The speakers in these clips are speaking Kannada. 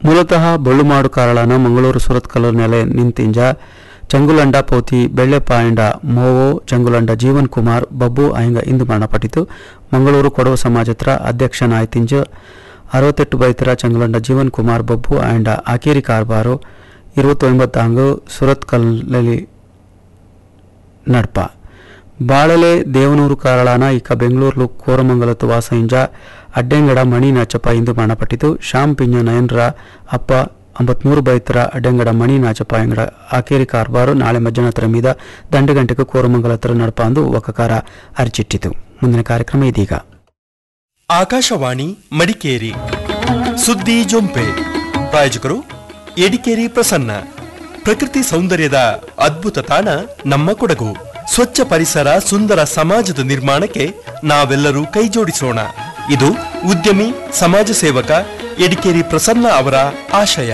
ಮೂಲತಃ ಬೊಳ್ಳುಮಾಡು ಕಾರಳನ ಮಂಗಳೂರು ಸುರತ್ಕಲ್ಲು ನೆಲೆ ನಿಂತಿಂಜ ಚಂಗುಲಂಡ ಪೋತಿ ಬೆಳ್ಳೆಪಾಯಂಡ ಮೋವೋ ಚಂಗುಲಂಡ ಜೀವನ್ ಕುಮಾರ್ ಬಬ್ಬು ಆಯಂಗ ಇಂದು ಮರಣಪಟ್ಟಿತು ಮಂಗಳೂರು ಕೊಡವ ಸಮಾಜತ್ರ ಅಧ್ಯಕ್ಷನಾಯ್ತಿಂಜ ಅರವತ್ತೆಟ್ಟು ಬೈತರ ಚಂಗುಲಂಡ ಜೀವನ್ ಕುಮಾರ್ ಬಬ್ಬು ಆಯಂಡ ಆಕೇರಿ ಕಾರ್ಬಾರು ഇരുപത്തൊൻപത്താങ്ക് ಸುರತ್ಕಲ್ಲಲ್ಲಿ ನಡ್ಪ ಬಾಳಲೆ ದೇವನೂರು ಕಾರಳಾನ ಇಕ ಬೆಂಗಳೂರು ಕೋರಮಂಗಲತ್ತು ವಾಸ ಇಂಜ ಅಡ್ಡೆಂಗಡ ಮಣಿ ನಾಚಪ್ಪ ಇಂದು ಮರಣಪಟ್ಟಿತು ಶ್ಯಾಮ್ ಪಿಂಜ ನಯನ್ರ ಅಪ್ಪ ಅಂಬತ್ಮೂರು ಬೈತರ ಅಡ್ಡೆಂಗಡ ಮಣಿ ನಾಚಪ್ಪ ಎಂಗಡ ಆಕೇರಿ ಕಾರ್ಬಾರು ನಾಳೆ ಮಧ್ಯಾಹ್ನತರ ಮೀದ ದಂಡಗಂಟೆಗೆ ಕೋರಮಂಗಲತ್ರ ನಡಪ ಅಂದು ಒಕ್ಕಕಾರ ಅರ್ಚಿಟ್ಟಿತು ಮುಂದಿನ ಕಾರ್ಯಕ್ರಮ ಇದೀಗ ಆಕಾಶವಾಣಿ ಮಡಿಕೇರಿ ಸುದ್ದಿ ಜೊಂಪೆ ಪ್ರಾಯೋಜಕರು ಎಡಿಕೇರಿ ಪ್ರಸನ್ನ ಪ್ರಕೃತಿ ಸೌಂದರ್ಯದ ಅದ್ಭುತ ತಾಣ ನಮ್ಮ ಕೊಡಗು ಸ್ವಚ್ಛ ಪರಿಸರ ಸುಂದರ ಸಮಾಜದ ನಿರ್ಮಾಣಕ್ಕೆ ನಾವೆಲ್ಲರೂ ಕೈಜೋಡಿಸೋಣ ಇದು ಉದ್ಯಮಿ ಸಮಾಜ ಸೇವಕ ಎಡಿಕೇರಿ ಪ್ರಸನ್ನ ಅವರ ಆಶಯ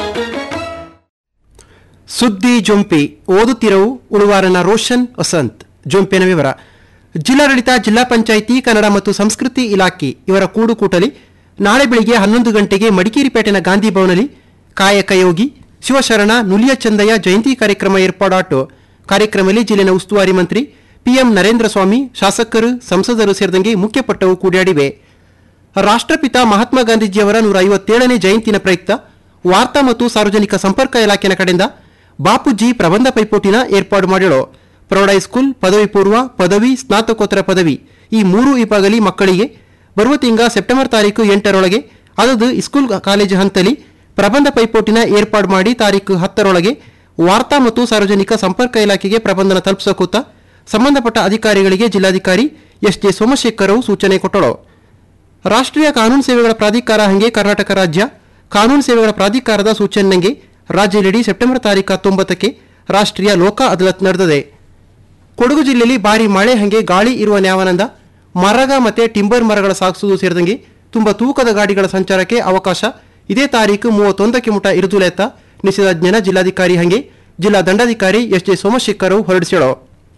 ಸುದ್ದಿ ಜೊಂಪಿ ಓದುತ್ತಿರವು ಉಳುವಾರನ ರೋಷನ್ ವಸಂತ್ ಜೊಂಪಿನ ವಿವರ ಜಿಲ್ಲಾಡಳಿತ ಜಿಲ್ಲಾ ಪಂಚಾಯಿತಿ ಕನ್ನಡ ಮತ್ತು ಸಂಸ್ಕೃತಿ ಇಲಾಖೆ ಇವರ ಕೂಡುಕೂಟಲಿ ನಾಳೆ ಬೆಳಿಗ್ಗೆ ಹನ್ನೊಂದು ಗಂಟೆಗೆ ಮಡಿಕೇರಿಪೇಟೆನ ಗಾಂಧಿ ಭವನದಲ್ಲಿ ಕಾಯಕ ಯೋಗಿ ಶಿವಶರಣ ನುಲಿಯ ಚಂದಯ್ಯ ಜಯಂತಿ ಕಾರ್ಯಕ್ರಮ ಏರ್ಪಾಡಾಟು ಕಾರ್ಯಕ್ರಮದಲ್ಲಿ ಜಿಲ್ಲೆನ ಉಸ್ತುವಾರಿ ಮಂತ್ರಿ ಪಿಎಂ ನರೇಂದ್ರ ಸ್ವಾಮಿ ಶಾಸಕರು ಸಂಸದರು ಸೇರಿದಂಗೆ ಮುಖ್ಯಪಟ್ಟವು ಕೂಡಿಯಾಡಿವೆ ರಾಷ್ಟ್ರಪಿತ ಮಹಾತ್ಮ ಗಾಂಧೀಜಿಯವರ ನೂರ ಐವತ್ತೇಳನೇ ಜಯಂತಿನ ಪ್ರಯುಕ್ತ ವಾರ್ತಾ ಮತ್ತು ಸಾರ್ವಜನಿಕ ಸಂಪರ್ಕ ಇಲಾಖೆನ ಕಡೆಯಿಂದ ಬಾಪುಜಿ ಪ್ರಬಂಧ ಪೈಪೋಟಿನ ಏರ್ಪಾಡು ಮಾಡಿಳು ಪ್ರೌಢ ಹೈಸ್ಕೂಲ್ ಪದವಿ ಪೂರ್ವ ಪದವಿ ಸ್ನಾತಕೋತ್ತರ ಪದವಿ ಈ ಮೂರು ವಿಭಾಗಲಿ ಮಕ್ಕಳಿಗೆ ಬರುವ ತಿಂಗ ಸೆಪ್ಟೆಂಬರ್ ತಾರೀಕು ಎಂಟರೊಳಗೆ ಅದದು ಸ್ಕೂಲ್ ಕಾಲೇಜು ಹಂತಲಿ ಪ್ರಬಂಧ ಪೈಪೋಟಿನ ಏರ್ಪಾಡು ಮಾಡಿ ತಾರೀಕು ಹತ್ತರೊಳಗೆ ವಾರ್ತಾ ಮತ್ತು ಸಾರ್ವಜನಿಕ ಸಂಪರ್ಕ ಇಲಾಖೆಗೆ ಪ್ರಬಂಧನ ತಲುಪಿಸಕೂತ ಸಂಬಂಧಪಟ್ಟ ಅಧಿಕಾರಿಗಳಿಗೆ ಜಿಲ್ಲಾಧಿಕಾರಿ ಎಸ್ ಜೆ ಸೋಮಶೇಖರವು ಸೂಚನೆ ಕೊಟ್ಟಳು ರಾಷ್ಟ್ರೀಯ ಕಾನೂನು ಸೇವೆಗಳ ಪ್ರಾಧಿಕಾರ ಹಂಗೆ ಕರ್ನಾಟಕ ರಾಜ್ಯ ಕಾನೂನು ಸೇವೆಗಳ ಪ್ರಾಧಿಕಾರದ ಸೂಚನೆಗೆ ರಾಜ್ಯದೆಡೆ ಸೆಪ್ಟೆಂಬರ್ ತಾರೀಕು ಹತ್ತೊಂಬತ್ತಕ್ಕೆ ರಾಷ್ಟ್ರೀಯ ಲೋಕ ಅದಾಲತ್ ನಡೆದಿದೆ ಕೊಡಗು ಜಿಲ್ಲೆಯಲ್ಲಿ ಭಾರಿ ಮಳೆ ಹಂಗೆ ಗಾಳಿ ಇರುವ ನ್ಯಾವನಂದ ಮರಗ ಮತ್ತೆ ಟಿಂಬರ್ ಮರಗಳ ಸಾಗಿಸುವುದು ಸೇರಿದಂಗೆ ತುಂಬ ತೂಕದ ಗಾಡಿಗಳ ಸಂಚಾರಕ್ಕೆ ಅವಕಾಶ ಇದೇ ತಾರೀಕು ಮೂವತ್ತೊಂದಕ್ಕೆ ಮುಟ ಇರುದುಲೆತ್ತ ನಿಷೇಧಾಜ್ಞನ ಜಿಲ್ಲಾಧಿಕಾರಿ ಹಂಗೆ ಜಿಲ್ಲಾ ದಂಡಾಧಿಕಾರಿ ಎಸ್ ಜೆ ಸೋಮಶೇಖರವು ಹೊರಡಿಸಿಳು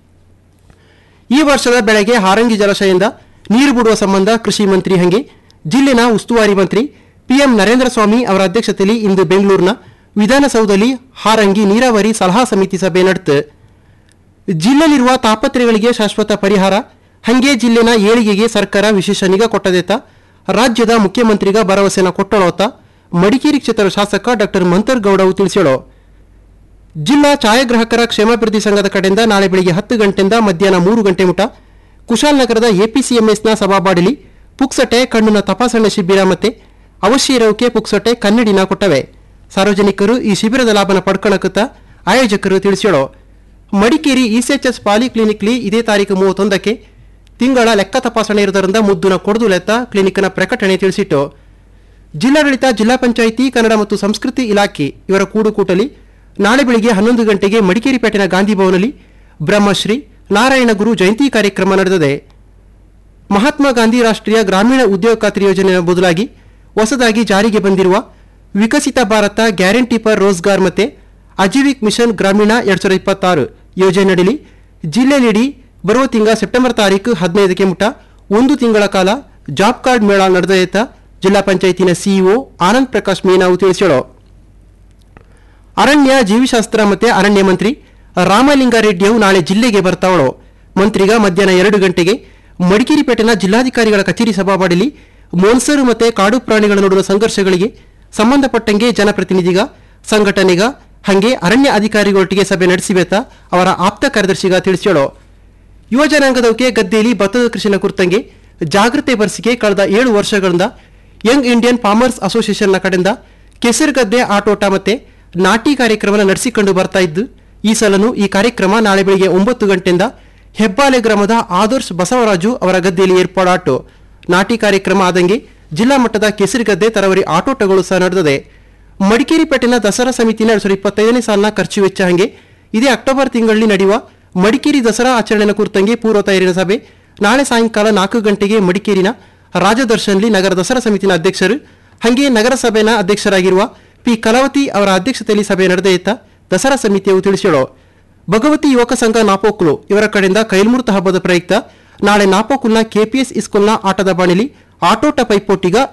ಈ ವರ್ಷದ ಬೆಳೆಗೆ ಹಾರಂಗಿ ಜಲಾಶಯದಿಂದ ನೀರು ಬಿಡುವ ಸಂಬಂಧ ಕೃಷಿ ಮಂತ್ರಿ ಹಂಗೆ ಜಿಲ್ಲೆನ ಉಸ್ತುವಾರಿ ಮಂತ್ರಿ ಪಿಎಂ ನರೇಂದ್ರ ಸ್ವಾಮಿ ಅವರ ಅಧ್ಯಕ್ಷತೆಯಲ್ಲಿ ಇಂದು ಬೆಂಗಳೂರಿನ ವಿಧಾನಸೌಧದಲ್ಲಿ ಹಾರಂಗಿ ನೀರಾವರಿ ಸಲಹಾ ಸಮಿತಿ ಸಭೆ ನಡೆತು ಜಿಲ್ಲೆಯಲ್ಲಿರುವ ತಾಪತ್ರೆಗಳಿಗೆ ಶಾಶ್ವತ ಪರಿಹಾರ ಹಂಗೆ ಜಿಲ್ಲೆನ ಏಳಿಗೆಗೆ ಸರ್ಕಾರ ವಿಶೇಷ ನಿಗಾ ಕೊಟ್ಟದೇತ ರಾಜ್ಯದ ಮುಖ್ಯಮಂತ್ರಿಗ ಭರವಸೆನ ಕೊಟ್ಟಳೋತ ಮಡಿಕೇರಿ ಕ್ಷೇತ್ರದ ಶಾಸಕ ಡಾಕ್ಟರ್ ಮಂತರ್ಗೌಡವು ತಿಳಿಸ್ಯಾಳು ಜಿಲ್ಲಾ ಛಾಯಾಗ್ರಾಹಕರ ಕ್ಷೇಮಾಭಿವೃದ್ಧಿ ಸಂಘದ ಕಡೆಯಿಂದ ನಾಳೆ ಬೆಳಿಗ್ಗೆ ಹತ್ತು ಗಂಟೆಯಿಂದ ಮಧ್ಯಾಹ್ನ ಮೂರು ಗಂಟೆ ಮುಟ ಕುಶಾಲನಗರದ ಎಪಿಸಿಎಂಎಸ್ನ ಸಭಾಬಾಡಿಲಿ ಪುಕ್ಸಟೆ ಕಣ್ಣಿನ ತಪಾಸಣೆ ಶಿಬಿರ ಮತ್ತೆ ಅವಶ್ಯ ಇರೋಕೆ ಪುಕ್ಸಟೆ ಕನ್ನಡಿನ ಕೊಟ್ಟವೆ ಸಾರ್ವಜನಿಕರು ಈ ಶಿಬಿರದ ಲಾಭನ ಪಡ್ಕೊಳಕುತ್ತ ಆಯೋಜಕರು ತಿಳಿಸ್ಯಾಳು ಮಡಿಕೇರಿ ಇಸಿಎಚ್ಎಸ್ ಪಾಲಿಕ್ಲಿನಿಕ್ಲಿ ಇದೇ ತಾರೀಕು ಮೂವತ್ತೊಂದಕ್ಕೆ ತಿಂಗಳ ಲೆಕ್ಕ ತಪಾಸಣೆ ಇರುವುದರಿಂದ ಮುದ್ದುನ ಕೊಡದು ಲೆತ್ತ ಕ್ಲಿನಿಕ್ನ ಪ್ರಕಟಣೆ ತಿಳಿಸಿಟ್ಟು ಜಿಲ್ಲಾಡಳಿತ ಜಿಲ್ಲಾ ಪಂಚಾಯಿತಿ ಕನ್ನಡ ಮತ್ತು ಸಂಸ್ಕೃತಿ ಇಲಾಖೆ ಇವರ ಕೂಡುಕೂಟಲಿ ನಾಳೆ ಬೆಳಿಗ್ಗೆ ಹನ್ನೊಂದು ಗಂಟೆಗೆ ಮಡಿಕೇರಿಪೇಟೆನ ಗಾಂಧಿ ಭವನದಲ್ಲಿ ಬ್ರಹ್ಮಶ್ರೀ ನಾರಾಯಣ ಗುರು ಜಯಂತಿ ಕಾರ್ಯಕ್ರಮ ನಡೆದಿದೆ ಮಹಾತ್ಮ ಗಾಂಧಿ ರಾಷ್ಟ್ರೀಯ ಗ್ರಾಮೀಣ ಉದ್ಯೋಗ ಖಾತ್ರಿ ಯೋಜನೆಯ ಬದಲಾಗಿ ಹೊಸದಾಗಿ ಜಾರಿಗೆ ಬಂದಿರುವ ವಿಕಸಿತ ಭಾರತ ಗ್ಯಾರಂಟಿ ಫಾರ್ ರೋಜ್ಗಾರ್ ಮತ್ತೆ ಅಜೀವಿಕ್ ಮಿಷನ್ ಗ್ರಾಮೀಣ ಎರಡ್ ಸಾವಿರದ ಇಪ್ಪತ್ತಾರು ಯೋಜನೆಯಡಿ ಜಿಲ್ಲೆಯಲ್ಲಿಡೀ ಬರುವ ತಿಂಗಳ ಸೆಪ್ಟೆಂಬರ್ ತಾರೀಕು ಹದಿನೈದಕ್ಕೆ ಮುಟ ಒಂದು ತಿಂಗಳ ಕಾಲ ಜಾಬ್ ಕಾರ್ಡ್ ಮೇಳ ನಡೆದಯತ ಜಿಲ್ಲಾ ಪಂಚಾಯತಿನ ಸಿಇಒ ಆನಂದ್ ಪ್ರಕಾಶ್ ಮೀನಾವು ತಿಳಿಸ್ಯಾಳು ಅರಣ್ಯ ಜೀವಿಶಾಸ್ತ್ರ ಮತ್ತೆ ಅರಣ್ಯ ಮಂತ್ರಿ ರಾಮಲಿಂಗಾರೆಡ್ಡಿಯು ನಾಳೆ ಜಿಲ್ಲೆಗೆ ಬರ್ತಾವಳು ಮಂತ್ರಿಗ ಮಧ್ಯಾಹ್ನ ಎರಡು ಗಂಟೆಗೆ ಮಡಿಕೇರಿಪೇಟೆನ ಜಿಲ್ಲಾಧಿಕಾರಿಗಳ ಕಚೇರಿ ಸಭಾಬಾಡಿಲಿ ಮೋನ್ಸರು ಮತ್ತೆ ಕಾಡು ಪ್ರಾಣಿಗಳ ನಡುವಿನ ಸಂಘರ್ಷಗಳಿಗೆ ಸಂಬಂಧಪಟ್ಟಂಗೆ ಜನಪ್ರತಿನಿಧಿಗ ಸಂಘಟನೆಗ ಹಂಗೆ ಅರಣ್ಯ ಅಧಿಕಾರಿಗಳೊಟ್ಟಿಗೆ ಸಭೆ ನಡೆಸಿಬೇತ ಅವರ ಆಪ್ತ ಕಾರ್ಯದರ್ಶಿಗ ತಿಳಿಸ್ಯಾಳು ಯುವ ಜನಾಂಗದವಕ್ಕೆ ಗದ್ದೆಯಲ್ಲಿ ಭತ್ತದ ಕೃಷಿನ ಕುರಿತಂಗೆ ಜಾಗೃತಿ ಬರೆಸಿಕೆ ಕಳೆದ ಏಳು ವರ್ಷಗಳಿಂದ ಯಂಗ್ ಇಂಡಿಯನ್ ಫಾರ್ಮರ್ಸ್ ಅಸೋಸಿಯೇಷನ್ನ ಕಡೆಯಿಂದ ಕೆಸರು ಗದ್ದೆ ಆಟೋಟ ಮತ್ತೆ ನಾಟಿ ಕಾರ್ಯಕ್ರಮನ ನಡೆಸಿಕೊಂಡು ಬರ್ತಾ ಇದ್ದು ಈ ಸಲನು ಈ ಕಾರ್ಯಕ್ರಮ ನಾಳೆ ಬೆಳಿಗ್ಗೆ ಒಂಬತ್ತು ಗಂಟೆಯಿಂದ ಹೆಬ್ಬಾಲೆ ಗ್ರಾಮದ ಆದರ್ಶ್ ಬಸವರಾಜು ಅವರ ಗದ್ದೆಯಲ್ಲಿ ಏರ್ಪಾಡಾಟು ನಾಟಿ ಕಾರ್ಯಕ್ರಮ ಆದಂಗೆ ಜಿಲ್ಲಾ ಮಟ್ಟದ ಕೆಸರು ಗದ್ದೆ ತರವರಿ ಆಟೋಟಗಳು ಸಹ ನಡೆದಿದೆ ಮಡಿಕೇರಿ ಪೇಟೆನ ದಸರಾ ಸಮಿತಿನ ಎರಡ್ ಸಾವಿರದ ಇಪ್ಪತ್ತೈದನೇ ಸಾಲಿನ ಖರ್ಚು ವೆಚ್ಚ ಹಂಗೆ ಇದೇ ಅಕ್ಟೋಬರ್ ತಿಂಗಳಲ್ಲಿ ನಡೆಯುವ ಮಡಿಕೇರಿ ದಸರಾ ಆಚರಣೆನ ಕುರಿತಂಗೆ ಪೂರ್ವ ತಯಾರಿನ ಸಭೆ ನಾಳೆ ಸಾಯಂಕಾಲ ನಾಲ್ಕು ಗಂಟೆಗೆ ಮಡಿಕೇರಿನ ರಾಜದರ್ಶನ್ಲಿ ನಗರ ದಸರಾ ಸಮಿತಿನ ಅಧ್ಯಕ್ಷರು ಹಂಗೆ ನಗರಸಭೆನ ಅಧ್ಯಕ್ಷರಾಗಿರುವ ಪಿ ಕಲಾವತಿ ಅವರ ಅಧ್ಯಕ್ಷತೆಯಲ್ಲಿ ಸಭೆ ನಡೆದಯಿತ ದಸರಾ ಸಮಿತಿಯು ತಿಳಿಸ್ಯಾಳು ಭಗವತಿ ಯುವಕ ಸಂಘ ನಾಪೋಕ್ಲು ಇವರ ಕಡೆಯಿಂದ ಕೈಲ್ಮೂರ್ತ ಹಬ್ಬದ ಪ್ರಯುಕ್ತ ನಾಳೆ ನಾಪೋಕುಲ್ನ ಕೆಪಿಎಸ್ ಇಸ್ಕೂಲ್ನ ಆಟದ ಬಾಣಿಲಿ ಆಟೋಟ ಪೈಪೋಟಿಗ